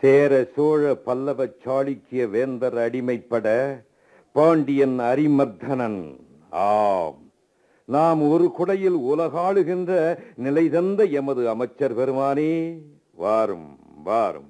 சேர சோழ பல்லவ சாளுக்கிய வேந்தர் அடிமைப்பட பாண்டியன் அரிமர்தனன் ஆம் நாம் ஒரு குடையில் உலகாளுகின்ற நிலை தந்த எமது அமைச்சர் பெருமானே வாரும் வாரும்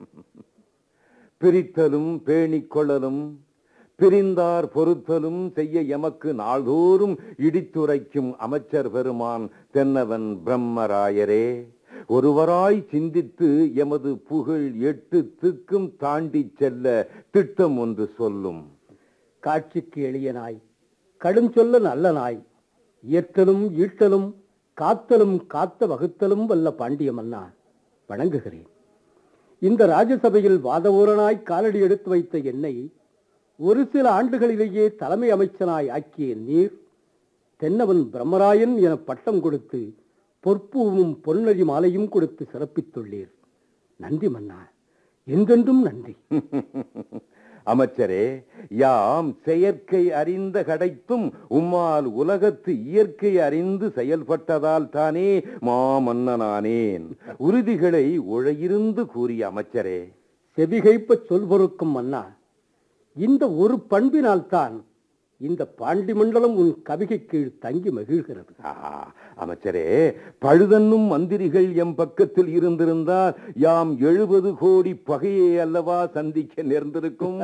பிரித்தலும் பேணிக் கொள்ளலும் பிரிந்தார் பொறுத்தலும் செய்ய எமக்கு நாள்தோறும் இடித்துரைக்கும் அமைச்சர் பெருமான் தென்னவன் பிரம்மராயரே ஒருவராய் சிந்தித்து எமது புகழ் எட்டு திக்கும் தாண்டிச் செல்ல திட்டம் ஒன்று சொல்லும் காட்சிக்கு எளிய நாய் கடும் சொல்ல நல்ல நாய் இயற்றலும் ஈட்டலும் காத்தலும் காத்த வகுத்தலும் வல்ல பாண்டிய மன்னா வணங்குகிறேன் இந்த ராஜசபையில் வாதவூரனாய் காலடி எடுத்து வைத்த என்னை ஒரு சில ஆண்டுகளிலேயே தலைமை அமைச்சனாய் ஆக்கிய நீர் தென்னவன் பிரம்மராயன் என பட்டம் கொடுத்து பொற்பூவும் பொன்னழி மாலையும் கொடுத்து சிறப்பித்துள்ளீர் நன்றி மன்னா என்றென்றும் நன்றி அமைச்சரே யாம் செயற்கை அறிந்த கடைத்தும் உம்மால் உலகத்து இயற்கை அறிந்து செயல்பட்டதால் தானே மாமன்னனானேன் உறுதிகளை உழையிருந்து கூறிய அமைச்சரே செவிகைப்ப சொல்பொருக்கும் மன்னா இந்த ஒரு பண்பினால்தான் இந்த பாண்டி மண்டலம் உன் கவிகை கீழ் தங்கி மகிழ்கிறது ஆஹா, அமைச்சரே பழுதன்னும் மந்திரிகள் எம் பக்கத்தில் இருந்திருந்தால் யாம் எழுபது கோடி பகையை அல்லவா சந்திக்க நேர்ந்திருக்கும்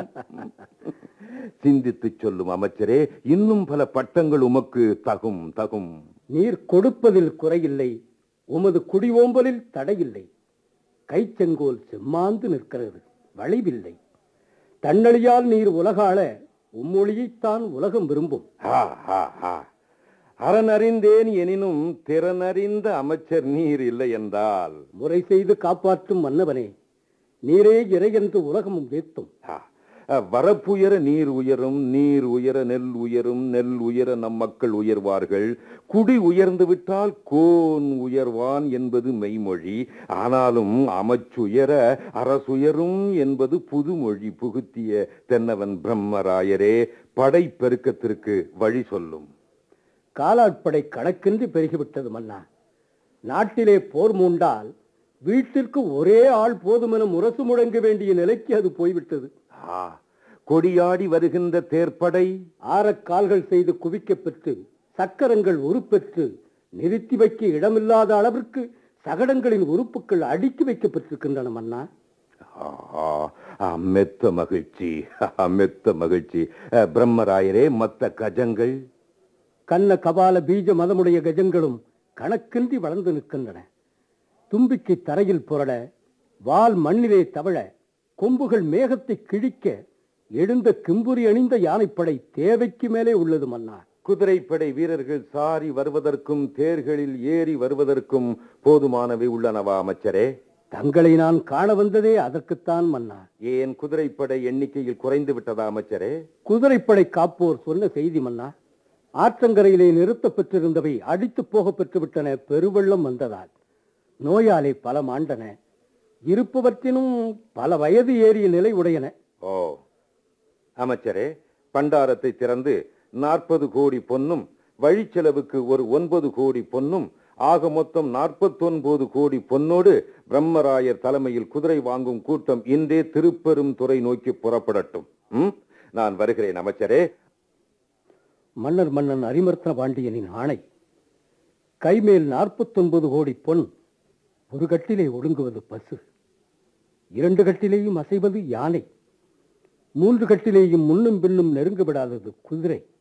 சிந்தித்துச் சொல்லும் அமைச்சரே இன்னும் பல பட்டங்கள் உமக்கு தகும் தகும் நீர் கொடுப்பதில் குறையில்லை உமது குடிஓம்பலில் தடையில்லை கைச்செங்கோல் செம்மாந்து நிற்கிறது வளைவில்லை தன்னழியால் நீர் உலகாள உம்மொழியைத்தான் உலகம் விரும்பும் ஹா, ஹா, ஹா. அறனறிந்தேன் எனினும் திறனறிந்த அமைச்சர் நீர் இல்லை என்றால் முறை செய்து காப்பாற்றும் மன்னவனே நீரே இறை என்று உலகமும் ஏத்தும் ஆ, அ, வரப்புயர நீர் உயரும் நீர் உயர நெல் உயரும் நெல் உயர நம் மக்கள் உயர்வார்கள் குடி உயர்ந்து விட்டால் கோன் உயர்வான் என்பது மெய்மொழி ஆனாலும் அமைச்சுயர அரசுயரும் என்பது புதுமொழி புகுத்திய தென்னவன் பிரம்மராயரே படைப்பெருக்கத்திற்கு வழி சொல்லும் காலாட்படை கணக்கின்றி பெருகிவிட்டது மன்னா நாட்டிலே போர் மூண்டால் வீட்டிற்கு ஒரே ஆள் போதுமென முரசு முழங்க வேண்டிய நிலைக்கு அது போய்விட்டது ஆ, கொடியாடி வருகின்ற தேர்ப்படை ஆறக் கால்கள் செய்து குவிக்கப் பெற்று சக்கரங்கள் உருப்பெற்று நிறுத்தி வைக்க இடமில்லாத அளவிற்கு சகடங்களின் உறுப்புகள் அடுக்கி வைக்கப்பட்டிருக்கின்றன மன்னா ஆஹா, ஆ, மெத்த மகிழ்ச்சி ஆ, மெத்த மகிழ்ச்சி அ, பிரம்மராயரே மத்த கஜங்கள் கண்ண கபால பீஜ மதமுடைய கஜங்களும் கணக்கின்றி வளர்ந்து நிற்கின்றன தும்பிக்கை தரையில் புரள வால் மண்ணிலே தவழ கொம்புகள் மேகத்தை கிழிக்க எழுந்த கிம்புரி அணிந்த யானைப்படை தேவைக்கு மேலே உள்ளது மன்னா குதிரைப்படை வீரர்கள் சாரி வருவதற்கும் தேர்களில் ஏறி வருவதற்கும் போதுமானவை உள்ளனவா அமைச்சரே தங்களை நான் காண வந்ததே அதற்குத்தான் மன்னா ஏன் குதிரைப்படை எண்ணிக்கையில் குறைந்து விட்டதா அமைச்சரே குதிரைப்படை காப்போர் சொன்ன செய்தி மன்னா ஆற்றங்கரையிலே நிறுத்தப் பெற்றிருந்தவை அடித்து போக பெற்றுவிட்டன பெருவெள்ளம் வந்ததால் நோயாலே பல மாண்டன இருப்பவற்றினும் பல வயது ஏறிய நிலை உடையன ஓ அமைச்சரே பண்டாரத்தை திறந்து நாற்பது கோடி பொன்னும் வழிச்செலவுக்கு ஒரு ஒன்பது கோடி பொன்னும் ஆக மொத்தம் நாற்பத்தொன்பது கோடி பொன்னோடு பிரம்மராயர் தலைமையில் குதிரை வாங்கும் கூட்டம் இன்றே திருப்பெரும் துறை நோக்கி புறப்படட்டும் ம்? நான் வருகிறேன் அமைச்சரே மன்னர் மன்னன் அரிமர்த்தன பாண்டியனின் ஆணை கைமேல் நாற்பத்தொன்பது கோடி பொன் ஒரு கட்டிலே ஒடுங்குவது பசு இரண்டு கட்டிலேயும் அசைவது யானை மூன்று கட்டிலேயும் முன்னும் பின்னும் நெருங்க விடாதது குதிரை